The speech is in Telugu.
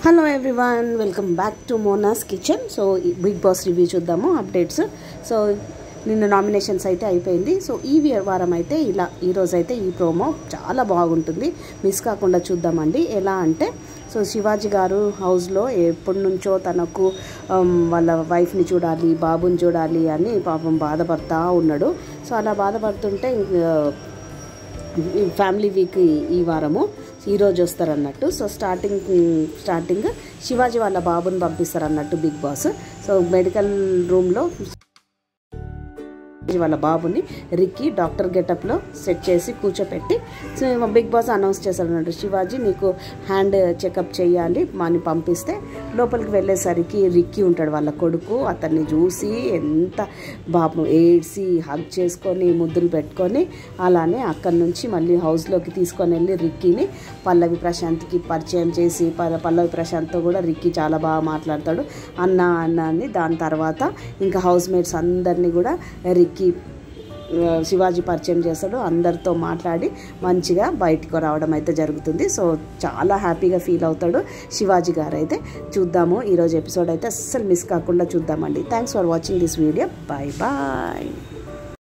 hello everyone welcome back to Mona's kitchen so Bigg Boss review చూద్దాము అప్డేట్స్ సో నిన్న నామినేషన్స్ అయితే అయిపోయింది సో ఈ వీ- వారం అయితే ఇలా ఈరోజు అయితే ఈ ప్రోమో చాలా బాగుంటుంది మిస్ కాకుండా చూద్దామండి ఎలా అంటే సో శివాజీ గారు హౌస్లో ఎప్పటి నుంచో తనకు um, వాళ్ళ వైఫ్ని చూడాలి బాబుని చూడాలి అని పాపం బాధపడతా ఉన్నాడు సో అలా బాధపడుతుంటే ఇంకా ఈ ఫ్యామిలీ వీక్ ఈ- ఈ వారము ఈరోజు వస్తారన్నట్టు సో స్టార్టింగ్ స్టార్టింగ్ శివాజీ వాళ్ళ బాబుని పంపిస్తారన్నట్టు బిగ్ బాస్ సో మెడికల్ రూమ్లో వాళ్ళ బాబుని రిక్కి డాక్టర్ గెటప్లో సెట్ చేసి కూర్చోపెట్టి సో బిగ్ బాస్ అనౌన్స్ చేశారు అన్నట్టు శివాజీ నీకు హ్యాండ్ చెకప్ చేయాలి అని పంపిస్తే లోపలికి వెళ్ళేసరికి రిక్కి ఉంటాడు వాళ్ళ కొడుకు అతన్ని చూసి ఎంత బాబు ఏడ్చి హగ్ చేసుకొని ముద్దులు పెట్టుకొని అలానే అక్కడి నుంచి మళ్ళీ హౌస్లోకి తీసుకొని వెళ్ళి రిక్కీని పల్లవి ప్రశాంత్కి పరిచయం చేసి ప- పల్లవి ప్రశాంత్తో కూడా రిక్కీ చాలా బాగా మాట్లాడతాడు అన్న అన్న అని దాని తర్వాత ఇంకా హౌస్ మేట్స్ అందరినీ కూడా రిక్కీ ఆ, శివాజీ పరిచయం చేస్తాడు అందరితో మాట్లాడి మంచిగా బయటకు రావడం అయితే జరుగుతుంది సో చాలా హ్యాపీగా ఫీల్ అవుతాడు శివాజీ గారు అయితే చూద్దాము ఈరోజు ఎపిసోడ్ అయితే అస్సలు మిస్ కాకుండా చూద్దామండి thanks for watching this video bye bye